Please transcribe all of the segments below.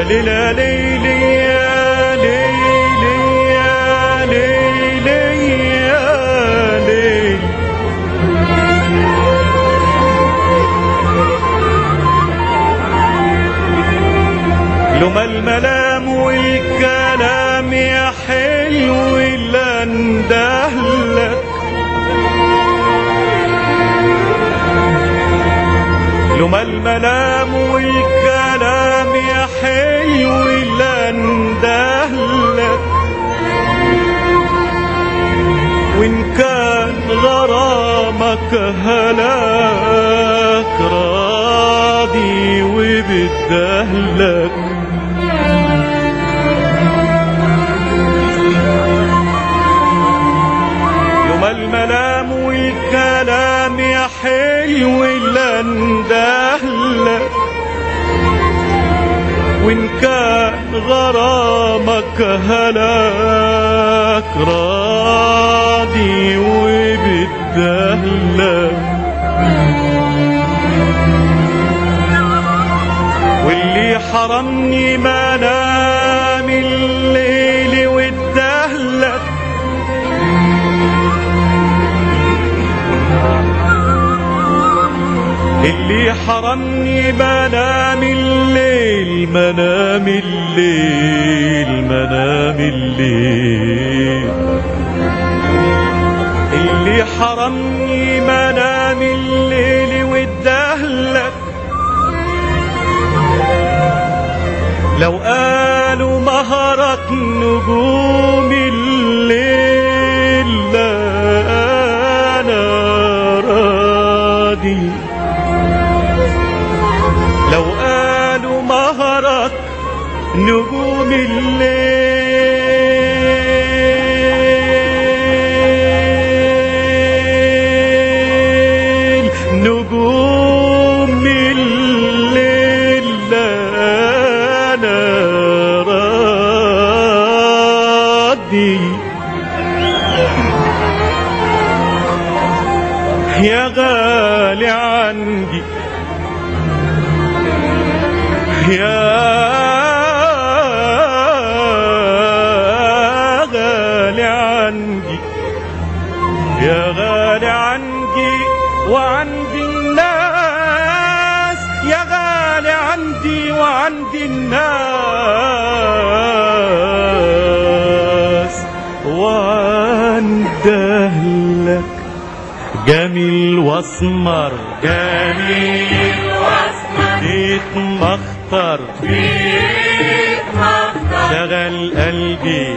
ليلى ليلي يا ليلي يا ليلي يا ليلي لما الملام والكلام يا حلو اللي اندهلك لما الملام والكلام يا حلو اللي اندهلك وان كان غرامك هلاك راضي وبدهلك يوم الملام والكلام يا حلو اللي اندهلك وان كان غرامك هلاك راضي وبدهلك واللي حرمني منام الليل والدهلك اللي حرمني منام الليل منام الليل منام الليل اللي حرمني منام الليل والدهلك لو قالوا مهرة نجوم الليل لا أنا راضي لو قالوا مهرة نجوم الليل نجوم الليل لا أنا راضي يا غالي عندي يا غالي عندي يا غالي عندي وعندي الناس يا غالي عندي وعندي الناس وعندهلك جميل واسمر جميل بيت مخطر شغل قلبي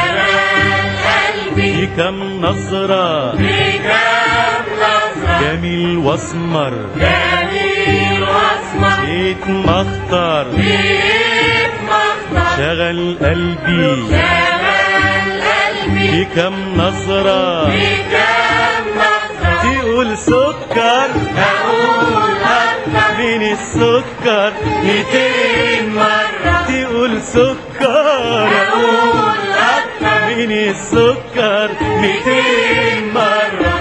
في كم نظرة جميل واسمر بيت مخطر شغل قلبي في كم نظرة تقول سكر من السكر ميتين مرة تقول سكر من السكر ميتين مرة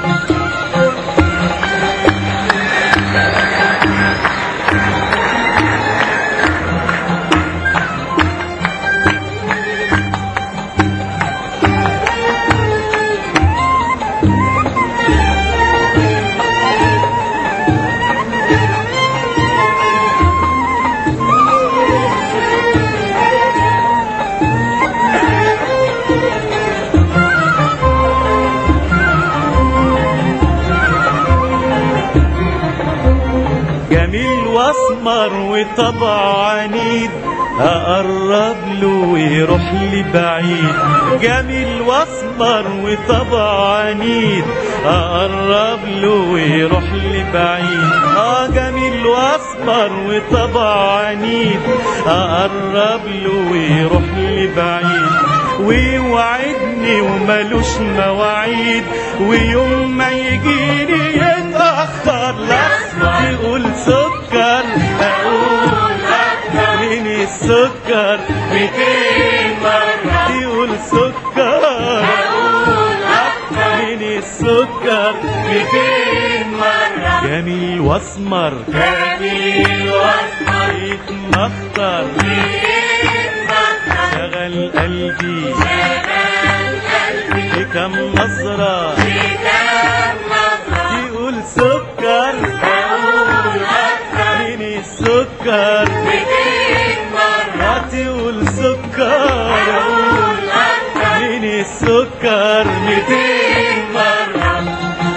جميل واسمر وطبع عنيد اقرب له ويروح لي بعيد جميل واسمر وطبع عنيد اقرب له ويروح لي بعيد اه جميل واسمر وطبع عنيد اقرب له ويروح لي بعيد ويوعدني وملوش مواعيد ويوم ما يجيني يتأخر لا يقول سكر أقول أكتر من السكر ميتين مرة يقول سكر أقول أكتر من السكر ميتين مرة جميل واسمر جميل واسمر يتمخطر شغل قلبي بكم نظرة يقول سكر مين السكر ما تقول سكر مين السكر ميتين مرة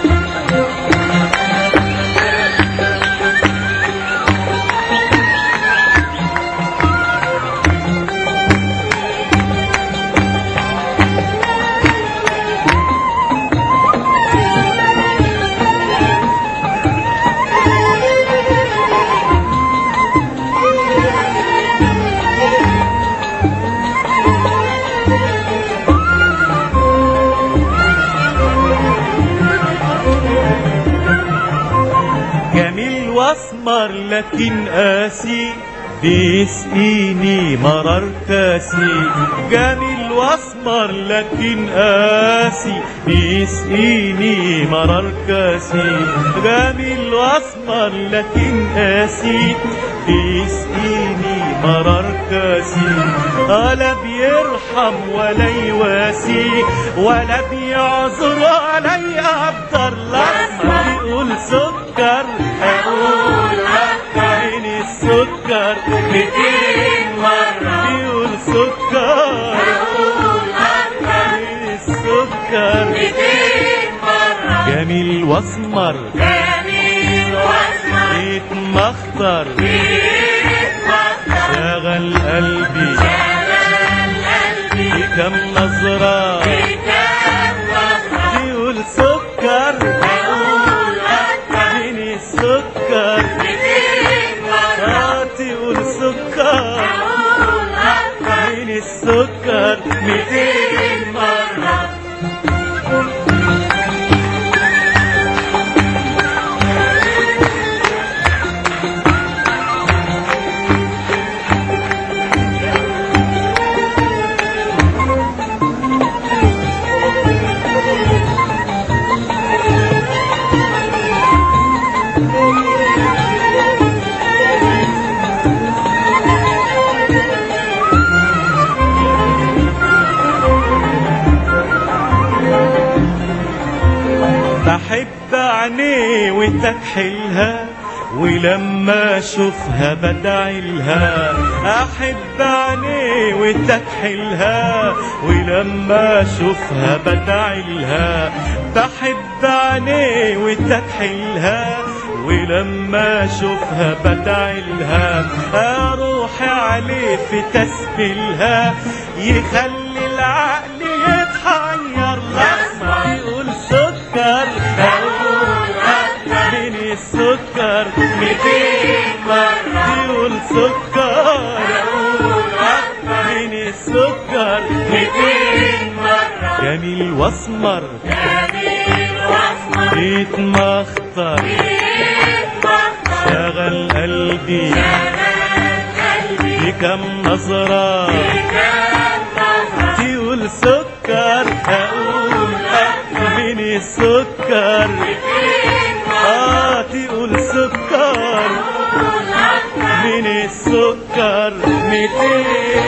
جميل واسمر لكن قاسي بيسقيني مرار كاسي جميل واسمر لكن قاسي بيسقيني مرار كاسي جميل واسمر لكن قاسي بيسقيني مرار كاسي ولا بيرحم ولا يواسي ولا بيعذر ولا يقدر لما يقول سكر اقول اكتر من السكر ميتين مرة يقول سكر اقول اكتر من السكر جميل واسمر يتمخطر شغل قلبي بكم نظرة يقول سكر من السكر آه، تقول سكر من السكر ميتين مرة بحب عينيه وتكحلها ولما اشوفها بدعي لها احب عينيه وتكحلها ولما اشوفها بدعي لها بحب عينيه وتكحلها ولما اشوفها بدعي لها اروح عليه في تسبيلها يخلي العقل يتحير لما يقول سكر اقول اكتر من السكر ميتين مرة يقول سكر اقول اكتر من السكر ميتين مرة جميل واسمر يتمخطر شغل قلبي بكم نظرة تقول سكر اقول اكتر من السكر اه تقول سكر من السكر ميتين